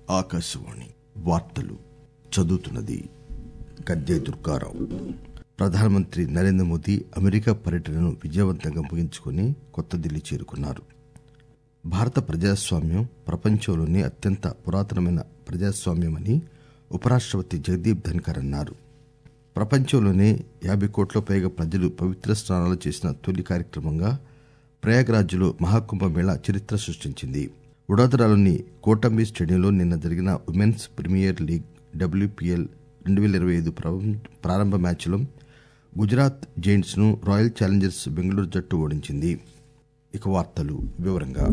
ఆకాశవాణి వార్తలు చదువుతున్నది గద్దె దుర్గారావు ప్రధానమంత్రి నరేంద్ర మోదీ అమెరికా పర్యటనను విజయవంతంగా ముగించుకుని కొత్త ఢిల్లీ చేరుకున్నారు భారత ప్రజాస్వామ్యం ప్రపంచంలోనే అత్యంత పురాతనమైన ప్రజాస్వామ్యమని ఉపరాష్టపతి జగదీప్ ధన్కర్ అన్నారు ప్రపంచంలోనే యాభై కోట్ల పైగా ప్రజలు పవిత్ర స్నానాలు చేసిన తొలి కార్యక్రమంగా ప్రయాగ్రాజ్లో మహాకుంభమేళా చరిత్ర సృష్టించింది వడోదరాలోని కోటంబి స్టేడియంలో నిన్న జరిగిన ఉమెన్స్ ప్రీమియర్ లీగ్ డబ్ల్యూపీఎల్ రెండు పేల ఇరవై ఐదు ప్రారంభ మ్యాచ్లో గుజరాత్ జెయింట్స్ ను రాయల్ ఛాలెంజర్స్ బెంగళూరు జట్టు ఓడించింది ఇక వార్తలు వివరంగా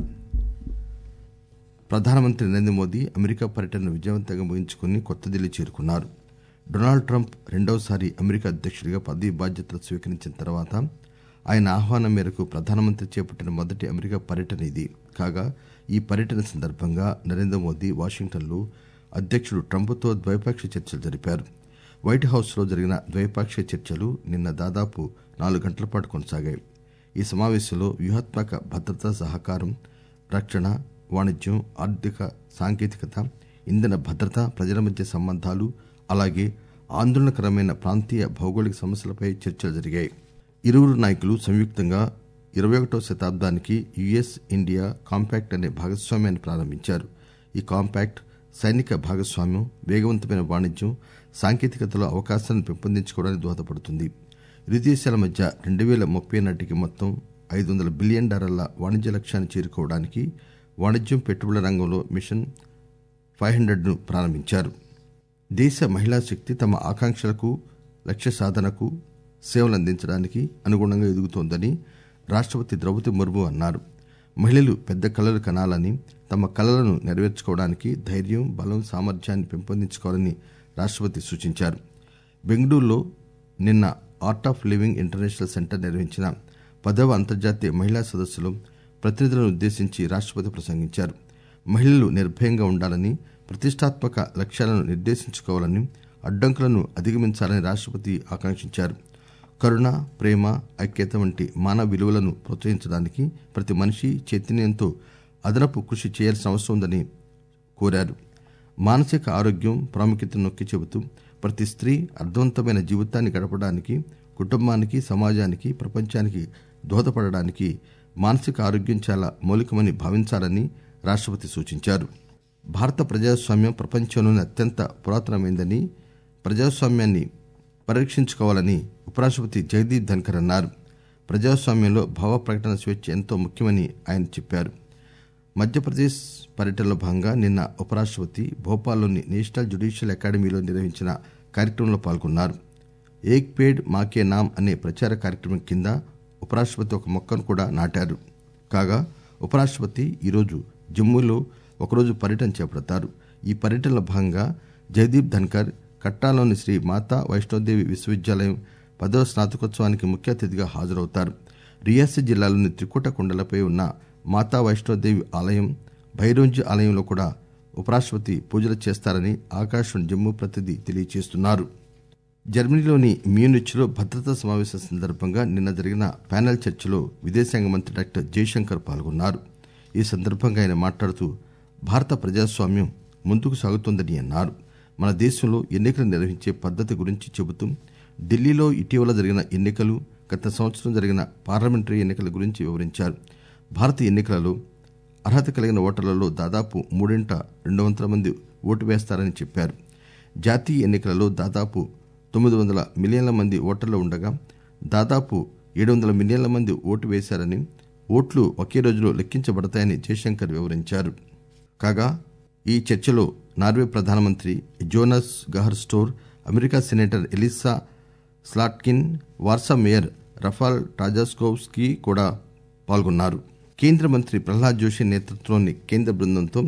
ప్రధానమంత్రి నరేంద్ర మోదీ అమెరికా పర్యటనను విజయవంతంగా ముగించుకుని కొత్త ఢిల్లీ చేరుకున్నారు డొనాల్డ్ ట్రంప్ రెండవసారి అమెరికా అధ్యక్షుడిగా పదవీ బాధ్యతలు స్వీకరించిన తర్వాత ఆయన ఆహ్వానం మేరకు ప్రధానమంత్రి చేపట్టిన మొదటి అమెరికా పర్యటన ఇది కాగా ఈ పర్యటన సందర్భంగా నరేంద్ర మోదీ వాషింగ్టన్ లో అధ్యక్షుడు ట్రంప్ తో ద్వైపాక్షిక చర్చలు జరిపారు వైట్ హౌస్ లో జరిగిన ద్వైపాక్షిక చర్చలు నిన్న దాదాపు నాలుగు గంటల పాటు కొనసాగాయి ఈ సమావేశంలో వ్యూహాత్మక భద్రతా సహకారం రక్షణ వాణిజ్యం ఆర్థిక సాంకేతికత ఇంధన భద్రత ప్రజల మధ్య సంబంధాలు అలాగే ఆందోళనకరమైన ప్రాంతీయ భౌగోళిక సమస్యలపై చర్చలు జరిగాయి ఇరువురు నాయకులు సంయుక్తంగా ఇరవై ఒకటో శతాబ్దానికి యుఎస్ ఇండియా కాంపాక్ట్ అనే భాగస్వామ్యాన్ని ప్రారంభించారు ఈ కాంపాక్ట్ సైనిక భాగస్వామ్యం వేగవంతమైన వాణిజ్యం సాంకేతికతలో అవకాశాలను పెంపొందించుకోవడానికి దోహదపడుతుంది ఇరు దేశాల మధ్య రెండు పేల ముప్పై నాటికి మొత్తం ఐదు వందల బిలియన్ డాలర్ల వాణిజ్య లక్ష్యాన్ని చేరుకోవడానికి వాణిజ్యం పెట్టుబడుల రంగంలో మిషన్ ఫైవ్ హండ్రెడ్ ను ప్రారంభించారు దేశ మహిళా శక్తి తమ ఆకాంక్షలకు లక్ష్య సాధనకు సేవలందించడానికి అనుగుణంగా ఎదుగుతోందని రాష్టపతి ద్రౌపది ముర్ము అన్నారు మహిళలు పెద్ద కలలు కనాలని తమ కలలను నెరవేర్చుకోవడానికి ధైర్యం బలం సామర్థ్యాన్ని పెంపొందించుకోవాలని రాష్టపతి సూచించారు బెంగళూరులో నిన్న Art of Living International Centre నిర్వహించిన పదవ అంతర్జాతీయ మహిళా సదస్సులో ప్రతినిధులను ఉద్దేశించి రాష్టపతి ప్రసంగించారు మహిళలు నిర్భయంగా ఉండాలని ప్రతిష్టాత్మక లక్ష్యాలను నిర్దేశించుకోవాలని అడ్డంకులను అధిగమించాలని రాష్టపతి ఆకాంక్షించారు కరుణ ప్రేమ ఐక్యత వంటి మానవ విలువలను ప్రోత్సహించడానికి ప్రతి మనిషి చైతన్యంతో అదనపు కృషి చేయాల్సిన అవసరం ఉందని కోరారు మానసిక ఆరోగ్యం ప్రాముఖ్యతను నొక్కి చెబుతూ ప్రతి స్త్రీ అర్థవంతమైన జీవితాన్ని గడపడానికి కుటుంబానికి సమాజానికి ప్రపంచానికి దోహదపడడానికి మానసిక ఆరోగ్యం చాలా మౌలికమని భావించాలని రాష్టపతి సూచించారు భారత ప్రజాస్వామ్యం ప్రపంచంలోనే అత్యంత పురాతనమైందని ప్రజాస్వామ్యాన్ని పరిరక్షించుకోవాలని ఉపరాష్టపతి జగదీప్ ధన్కర్ అన్నారు ప్రజాస్వామ్యంలో భావ ప్రకటన స్వేచ్ఛ ఎంతో ముఖ్యమని ఆయన చెప్పారు మధ్యప్రదేశ్ పర్యటనలో భాగంగా నిన్న ఉపరాష్టపతి భోపాల్లోని నేషనల్ జ్యుడిషియల్ అకాడమీలో నిర్వహించిన కార్యక్రమంలో పాల్గొన్నారు ఏక్ పేడ్ మాకే నామ్ అనే ప్రచార కార్యక్రమం కింద ఉపరాష్టపతి ఒక మొక్కను కూడా నాటారు కాగా ఉపరాష్టపతి ఈరోజు జమ్మూలో ఒకరోజు పర్యటన చేపడతారు ఈ పర్యటనలో భాగంగా జగదీప్ ధన్కర్ కట్టాలోని శ్రీ మాతా వైష్ణోదేవి విశ్వవిద్యాలయం పదవ స్నాతకోత్సవానికి ముఖ్య అతిథిగా హాజరవుతారు రియాసీ జిల్లాలోని త్రికూట కొండలపై ఉన్న మాతా వైష్ణోదేవి ఆలయం భైరోంజీ ఆలయంలో కూడా ఉపరాష్టపతి పూజలు చేస్తారని ఆకాశవాణి జమ్మూ ప్రతినిధి తెలియజేస్తున్నారు జర్మనీలోని మ్యూనిచ్ లో భద్రతా సమావేశం సందర్భంగా నిన్న జరిగిన ప్యానెల్ చర్చలో విదేశాంగ మంత్రి డాక్టర్ జయశంకర్ పాల్గొన్నారు ఈ సందర్భంగా ఆయన మాట్లాడుతూ భారత ప్రజాస్వామ్యం ముందుకు సాగుతోందని అన్నారు మన దేశంలో ఎన్నికలు నిర్వహించే పద్దతి గురించి చెబుతూ ఢిల్లీలో ఇటీవల జరిగిన ఎన్నికలు గత సంవత్సరం జరిగిన పార్లమెంటరీ ఎన్నికల గురించి వివరించారు భారత ఎన్నికలలో అర్హత కలిగిన ఓటర్లలో దాదాపు మూడింట రెండు వందల మంది ఓటు వేస్తారని చెప్పారు జాతీయ ఎన్నికలలో దాదాపు తొమ్మిది వందల మిలియన్ల మంది ఓటర్లు ఉండగా దాదాపు ఏడు వందల మిలియన్ల మంది ఓటు వేశారని ఓట్లు ఒకే రోజులో లెక్కించబడతాయని జయశంకర్ వివరించారు కాగా ఈ చర్చలో నార్వే ప్రధానమంత్రి Jonas Gahr Store America senator Elissa Slotkin Warsaw mayor Rafal Trzaskowski కూడా పాల్గొన్నారు కేంద్ర మంత్రి ప్రహ్లాద్ జోషి నేతృత్వంలోని కేంద్ర బృందంతో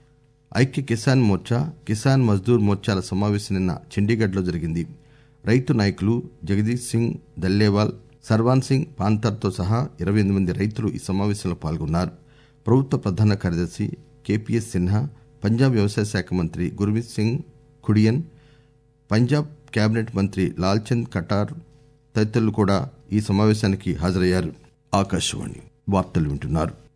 ఐక్య కిసాన్ మోర్చా కిసాన్ మజ్దూర్ మోర్చాల సమావేశం నిన్న చండీగఢ్లో జరిగింది రైతు నాయకులు జగదీష్ సింగ్ దల్లేవాల్ సర్వాన్ సింగ్ పాంతర్తో సహా ఇరవై ఎనిమిది మంది రైతులు ఈ సమావేశంలో పాల్గొన్నారు ప్రభుత్వ ప్రధాన కార్యదర్శి కెపిఎస్ సిన్హా పంజాబ్ వ్యవసాయ శాఖ మంత్రి గుర్మీత్ సింగ్ ఖుడియన్ పంజాబ్ కేబినెట్ మంత్రి లాల్చంద్ కటార్ తదితరులు కూడా ఈ సమావేశానికి హాజరయ్యారు ఆకాశవాణి వార్తలు వింటున్నారు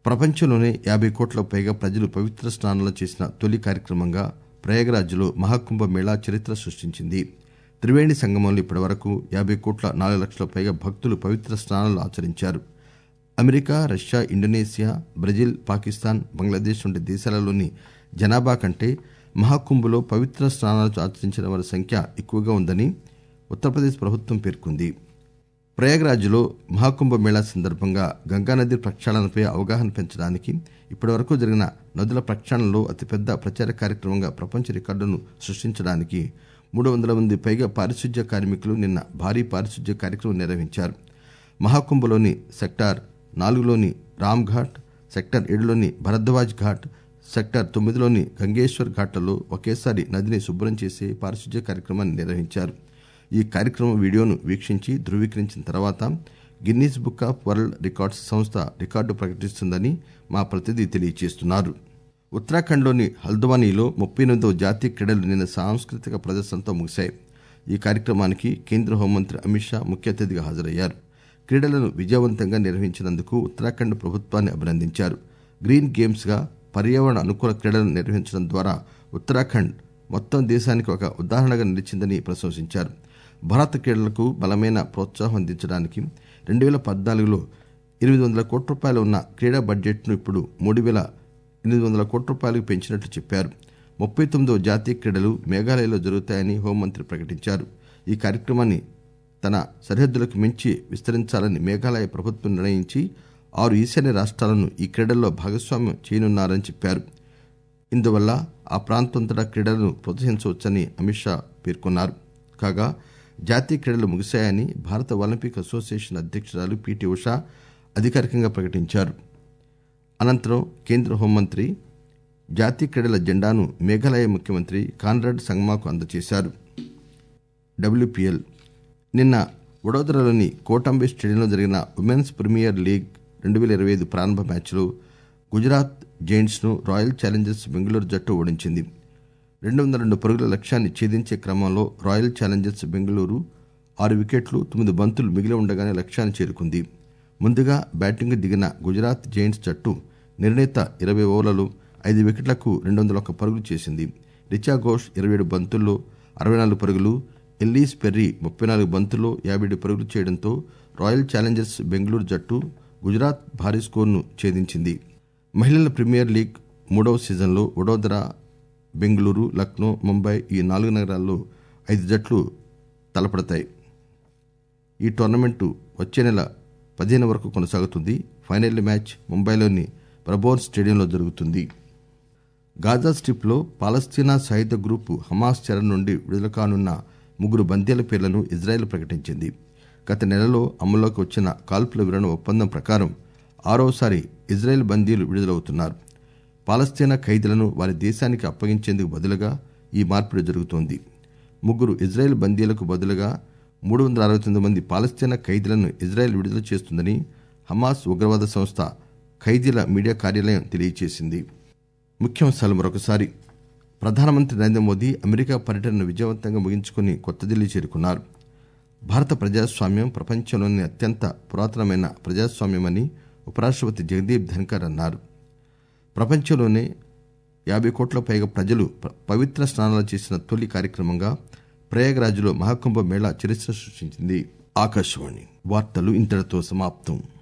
ప్రపంచంలోనే యాభై కోట్లకు పైగా ప్రజలు పవిత్ర స్నానాలు చేసిన తొలి కార్యక్రమంగా ప్రయాగరాజ్లో మహాకుంభ మేళా చరిత్ర సృష్టించింది త్రివేణి సంగమంలో ఇప్పటి వరకు యాభై కోట్ల నాలుగు లక్షల పైగా భక్తులు పవిత్ర స్నానాలు ఆచరించారు America Russia Indonesia Brazil Pakistan Bangladesh వంటి దేశాలలోని జనాభా కంటే మహాకుంభలో పవిత్ర స్నానాలు ఆచరించిన వారి సంఖ్య ఎక్కువగా ఉందని ఉత్తరప్రదేశ్ ప్రభుత్వం పేర్కొంది ప్రయాగ్రాజ్లో మహాకుంభ మేళా సందర్భంగా గంగానది ప్రక్షాళనపై అవగాహన పెంచడానికి ఇప్పటివరకు జరిగిన నదుల ప్రక్షాళనలో అతిపెద్ద ప్రచార కార్యక్రమంగా ప్రపంచ రికార్డును సృష్టించడానికి మూడు వందల మంది పైగా పారిశుధ్య కార్మికులు నిన్న భారీ పారిశుధ్య కార్యక్రమం నిర్వహించారు మహాకుంభలోని సెక్టార్ నాలుగులోని రామ్ ఘాట్ సెక్టార్ ఏడులోని భరద్వాజ్ ఘాట్ సెక్టార్ తొమ్మిదిలోని గంగేశ్వర్ ఘాట్లలో ఒకేసారి నదిని శుభ్రం చేసే పారిశుధ్య కార్యక్రమాన్ని నిర్వహించారు ఈ కార్యక్రమం వీడియోను వీక్షించి ధృవీకరించిన తర్వాత Guinness Book of World Records సంస్థ రికార్డు ప్రకటిస్తుందని మా ప్రతినిధి తెలియజేస్తున్నారు ఉత్తరాఖండ్లోని హల్ద్వానీలో ముప్పై ఎనిమిదవ జాతీయ క్రీడలు నిన్న సాంస్కృతిక ప్రదర్శనతో ముగిశాయి ఈ కార్యక్రమానికి కేంద్ర హోంమంత్రి అమిత్ షా ముఖ్య అతిథిగా హాజరయ్యారు క్రీడలను విజయవంతంగా నిర్వహించినందుకు ఉత్తరాఖండ్ ప్రభుత్వాన్ని అభినందించారు గ్రీన్ గేమ్స్ గా పర్యావరణ అనుకూల క్రీడలను నిర్వహించడం ద్వారా ఉత్తరాఖండ్ మొత్తం దేశానికి ఒక ఉదాహరణగా నిలిచిందని ప్రశంసించారు భారత క్రీడలకు బలమైన ప్రోత్సాహం అందించడానికి రెండు వేల పద్నాలుగులో ఎనిమిది వందల కోట్ల రూపాయలు ఉన్న క్రీడా బడ్జెట్ను ఇప్పుడు మూడు వేల ఎనిమిది వందల కోట్ల రూపాయలకు పెంచినట్లు చెప్పారు ముప్పై తొమ్మిదవ జాతీయ క్రీడలు మేఘాలయలో జరుగుతాయని హోంమంత్రి ప్రకటించారు ఈ కార్యక్రమాన్ని తన సరిహద్దులకు మించి విస్తరించాలని మేఘాలయ ప్రభుత్వం నిర్ణయించి ఆరు ఈశాన్య రాష్ట్రాలను ఈ క్రీడల్లో భాగస్వామ్యం చేయనున్నారని చెప్పారు ఇందువల్ల ఆ ప్రాంతంతటా క్రీడలను ప్రోత్సహించవచ్చని అమిత్ షా పేర్కొన్నారు కాగా జాతీయ క్రీడలు ముగిశాయని భారత ఒలింపిక్ అసోసియేషన్ అధ్యక్షురాలు పిటి ఉషా అధికారికంగా ప్రకటించారు అనంతరం కేంద్ర హోంమంత్రి జాతీయ క్రీడల జెండాను మేఘాలయ ముఖ్యమంత్రి కాన్రాడ్ సంగ్మాకు అందజేశారు డబ్ల్యూపీఎల్ నిన్న వడోదరలోని కోటంబే స్టేడియంలో జరిగిన ఉమెన్స్ ప్రీమియర్ లీగ్ రెండు వేల ఇరవై ఐదు ప్రారంభ మ్యాచ్లో గుజరాత్ జైంట్స్ ను రాయల్ ఛాలెంజర్స్ బెంగళూరు జట్టు ఓడించింది రెండు వందల రెండు పరుగుల లక్ష్యాన్ని ఛేదించే క్రమంలో రాయల్ ఛాలెంజర్స్ బెంగళూరు ఆరు వికెట్లు తొమ్మిది బంతులు మిగిలి ఉండగానే లక్ష్యాన్ని చేరుకుంది ముందుగా బ్యాటింగ్ దిగిన గుజరాత్ జైంట్స్ జట్టు నిర్ణీత ఇరవై ఓవర్లలో ఐదు వికెట్లకు రెండు వందల ఒక్క పరుగులు చేసింది రిచా ఘోష్ ఇరవై ఏడు బంతుల్లో అరవై నాలుగు పరుగులు ఎల్లీస్ పెర్రీ ముప్పై నాలుగు బంతుల్లో యాభై ఏడు పరుగులు చేయడంతో రాయల్ ఛాలెంజర్స్ బెంగళూరు జట్టు గుజరాత్ భారీ స్కోరును ఛేదించింది మహిళల ప్రీమియర్ లీగ్ మూడవ సీజన్లో వడోదర బెంగళూరు లక్నో ముంబై ఈ నాలుగు నగరాల్లో ఐదు జట్లు తలపడతాయి ఈ టోర్నమెంటు వచ్చే నెల పదిహేను వరకు కొనసాగుతుంది ఫైనల్ మ్యాచ్ ముంబైలోని ప్రభోర్ స్టేడియంలో జరుగుతుంది గాజా స్ట్రిప్లో పాలస్తీనా సాయుధ గ్రూపు హమాస్ చెర నుండి విడుదల కానున్న ముగ్గురు బందీల పేర్లను ఇజ్రాయెల్ ప్రకటించింది గత నెలలో అమల్లోకి వచ్చిన కాల్పుల విరమణ ఒప్పందం ప్రకారం ఆరోసారి ఇజ్రాయెల్ బందీలు విడుదలవుతున్నారు పాలస్తీనా ఖైదీలను వారి దేశానికి అప్పగించేందుకు బదులుగా ఈ మార్పిడి జరుగుతోంది ముగ్గురు ఇజ్రాయెల్ బందీలకు బదులుగా మూడు వందల అరవై తొమ్మిది మంది పాలస్తీనా ఖైదీలను ఇజ్రాయెల్ విడుదల చేస్తుందని హమాస్ ఉగ్రవాద సంస్థ ఖైదీల మీడియా కార్యాలయం తెలియజేసింది ముఖ్యాంశాలు మరొకసారి ప్రధానమంత్రి నరేంద్ర మోదీ అమెరికా పర్యటనను విజయవంతంగా ముగించుకుని కొత్త ఢిల్లీ చేరుకున్నారు భారత ప్రజాస్వామ్యం ప్రపంచంలోని అత్యంత పురాతనమైన ప్రజాస్వామ్యమని ఉపరాష్టపతి జగదీప్ ధన్కర్ అన్నారు ప్రపంచంలోనే యాభై కోట్ల పైగా ప్రజలు ప- పవిత్ర స్నానాలు చేసిన తొలి కార్యక్రమంగా ప్రయాగరాజ్లో మహాకుంభ మేళా చరిత్ర సృష్టించింది ఆకాశవాణి వార్తలు ఇంతటితో సమాప్తం